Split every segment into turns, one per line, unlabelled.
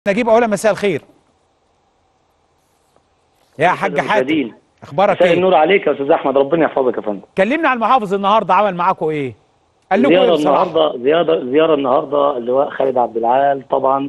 نجيب اولا مساء الخير يا حاج حاتم
المشاهدين.
اخبارك
مساء
ايه
النور عليك يا استاذ احمد ربنا يحفظك يا فندم
كلمنا عن المحافظ النهارده عمل معاكم ايه قال لكم ايه
زياره
بصراحه
النهارده زياره زياره النهارده اللواء خالد عبد العال طبعا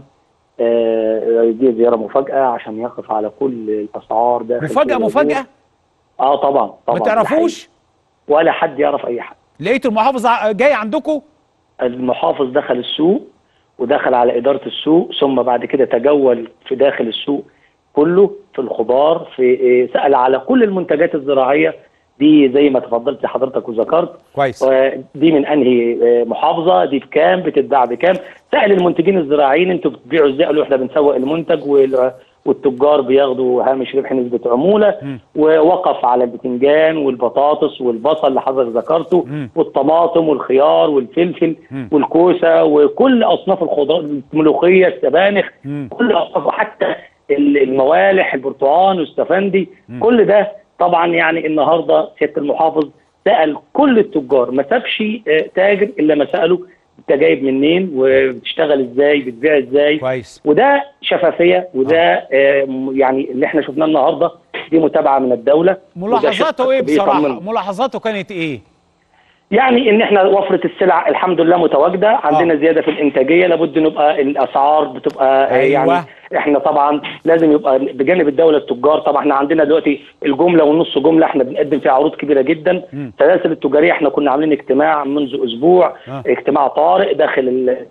آه، دي زياره مفاجاه عشان يقف على كل الاسعار داخل
مفاجاه
كل
مفاجاه
الأمور. اه طبعا طبعا
ما
ده
تعرفوش
حقيقي. ولا حد يعرف اي حاجه
لقيتوا المحافظ ع- جاي عندكم
المحافظ دخل السوق ودخل على اداره السوق ثم بعد كده تجول في داخل السوق كله في الخضار في آه، سال على كل المنتجات الزراعيه دي زي ما تفضلت حضرتك وذكرت
كويس
دي من انهي آه، محافظه دي بكام بتتباع بكام سال المنتجين الزراعيين انتوا بتبيعوا ازاي قالوا احنا بنسوق المنتج وال- والتجار بياخدوا هامش ربح نسبه عموله
مم.
ووقف على البتنجان والبطاطس والبصل اللي حضرتك ذكرته
مم.
والطماطم والخيار والفلفل
مم.
والكوسه وكل اصناف الخضار الملوخيه السبانخ
مم.
كل اصناف حتى ال- الموالح البرتقال والستفندي كل ده طبعا يعني النهارده سياده المحافظ سال كل التجار ما سابش آه، تاجر الا ما ساله انت جايب منين وبتشتغل ازاي بتبيع ازاي
كويس
وده شفافيه وده آه، م- يعني اللي احنا شفناه النهارده دي متابعه من الدوله وده
ملاحظاته
شيء
ايه بصراحه
بيطمن.
ملاحظاته كانت ايه
يعني ان احنا وفره السلع الحمد لله متواجده عندنا
آه.
زياده في الانتاجيه لابد نبقى الاسعار بتبقى آه،
أيوة.
يعني احنا طبعا لازم يبقى بجانب الدوله التجار طبعا احنا عندنا دلوقتي الجمله والنص جمله احنا بنقدم فيها عروض كبيره جدا
مم.
سلاسل التجاريه احنا كنا عاملين اجتماع منذ اسبوع
آه.
اجتماع طارئ داخل ال-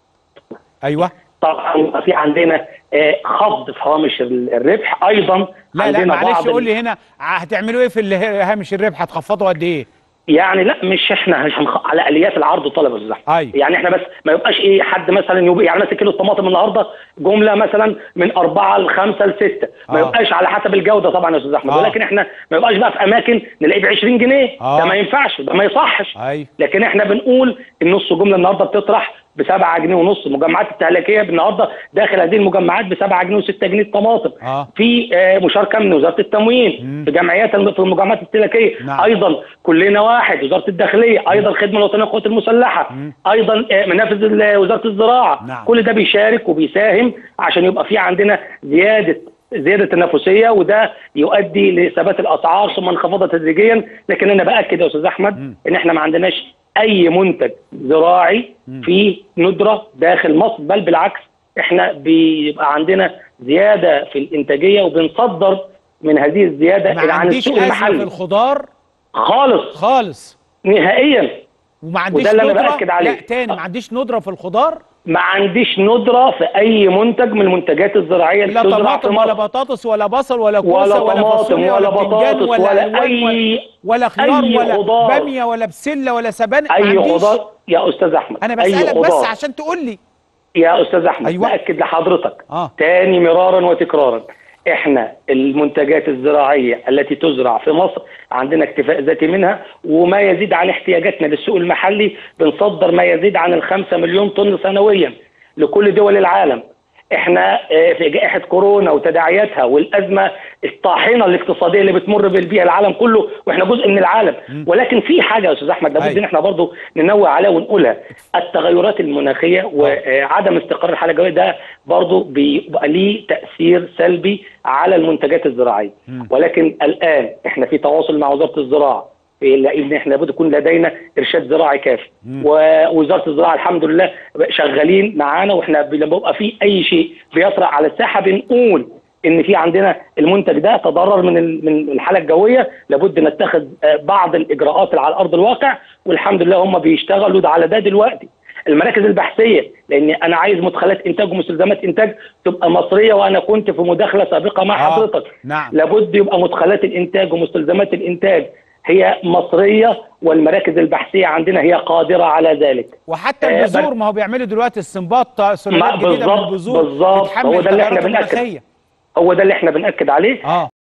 ايوه
طبعا يبقى في عندنا آه، خفض في هوامش ال- الربح ايضا
لا لا
عندنا
معلش
بعض
قول
ال-
لي هنا ع- هتعملوا ايه في اللي هي- هامش الربح هتخفضوا قد ايه
يعني لا مش احنا مش هنخ... على اليات العرض والطلب يا استاذ احمد
أيوة.
يعني احنا بس ما يبقاش ايه حد مثلا يبقى يعني مثلا كيلو الطماطم النهارده جمله مثلا من أربعة لخمسة لستة ما
آه.
يبقاش على حسب الجوده طبعا يا استاذ احمد
آه.
ولكن احنا ما يبقاش بقى في اماكن نلاقيه ب 20 جنيه
آه.
ده ما ينفعش ده ما يصحش
ايوه
لكن احنا بنقول النص جمله النهارده بتطرح ب 7 جنيه ونص المجمعات التهلكيه النهارده داخل هذه المجمعات ب 7 جنيه و6 جنيه الطماطم
اه
في آه، مشاركه من وزاره التموين
مم.
في جمعيات الم- في المجمعات الاستهلاكيه
نعم.
ايضا كلنا واحد وزاره الداخليه ايضا الخدمه الوطنيه للقوات المسلحه
مم.
ايضا آه، منافذ ال- وزاره الزراعه
نعم.
كل ده بيشارك وبيساهم عشان يبقى في عندنا زياده زياده تنافسيه وده يؤدي لثبات الاسعار ثم انخفاضها تدريجيا لكن انا باكد يا استاذ احمد
مم.
ان احنا ما عندناش اي منتج زراعي
مم.
فيه ندره داخل مصر بل بالعكس احنا بيبقى عندنا زياده في الانتاجيه وبنصدر من هذه الزياده
ما
إلى عن
عنديش
السوق
ازمه في
المحلي
الخضار
خالص
خالص
نهائيا
وما عنديش
وده اللي أنا
ندره
بأكد عليه.
لا تاني ما عنديش ندره في الخضار
ما عنديش ندره في اي منتج من المنتجات الزراعيه اللي
لا
بتزرع في
طماطم ولا
مصر
بطاطس ولا بصل ولا
ولا
كوسه ولا
طماطم
فاصوليا
ولا
بتنجان
بطاطس ولا
ألوان
اي
ولا خيار
أي
ولا
خضار.
باميه ولا بسله ولا سبانخ ما
اي
عنديش.
خضار يا استاذ احمد
انا
أي
بسالك بس
خضار.
عشان تقول لي
يا استاذ احمد
أيوة.
باكد لحضرتك
اه
تاني مرارا وتكرارا احنا المنتجات الزراعيه التي تزرع في مصر عندنا اكتفاء ذاتي منها وما يزيد عن احتياجاتنا للسوق المحلي بنصدر ما يزيد عن الخمسة مليون طن سنويا لكل دول العالم احنا آه، في جائحه كورونا وتداعياتها والازمه الطاحنه الاقتصاديه اللي بتمر بيها العالم كله واحنا جزء من العالم ولكن في حاجه يا استاذ احمد لابد
أيوة.
ان احنا برضه ننوه عليها ونقولها التغيرات المناخيه وعدم استقرار الحاله الجويه ده برضه بيبقى ليه تاثير سلبي على المنتجات الزراعيه
مم.
ولكن الان احنا في تواصل مع وزاره الزراعه في لان احنا لابد يكون لدينا ارشاد زراعي كافي
مم.
ووزاره الزراعه الحمد لله شغالين معانا واحنا ب- لما بيبقى في اي شيء بيطرأ على الساحه بنقول ان في عندنا المنتج ده تضرر من ال- من الحاله الجويه لابد نتخذ آه، بعض الاجراءات اللي على ارض الواقع والحمد لله هم بيشتغلوا ده على ده دلوقتي المراكز البحثيه لان انا عايز مدخلات انتاج ومستلزمات انتاج تبقى مصريه وانا كنت في مداخله سابقه مع
آه،
حضرتك
نعم
لابد يبقى مدخلات الانتاج ومستلزمات الانتاج هي مصريه والمراكز البحثيه عندنا هي قادره على ذلك
وحتى
آه،
البذور
بس-
ما هو بيعملوا دلوقتي استنباط سلالات
ما
جديده من
بالظبط-
البذور
بالظبط.
بتحمل
هو ده اللي إحنا
التغيرات
بنأكد.
المناخيه
هو ده اللي احنا بنأكد عليه
اه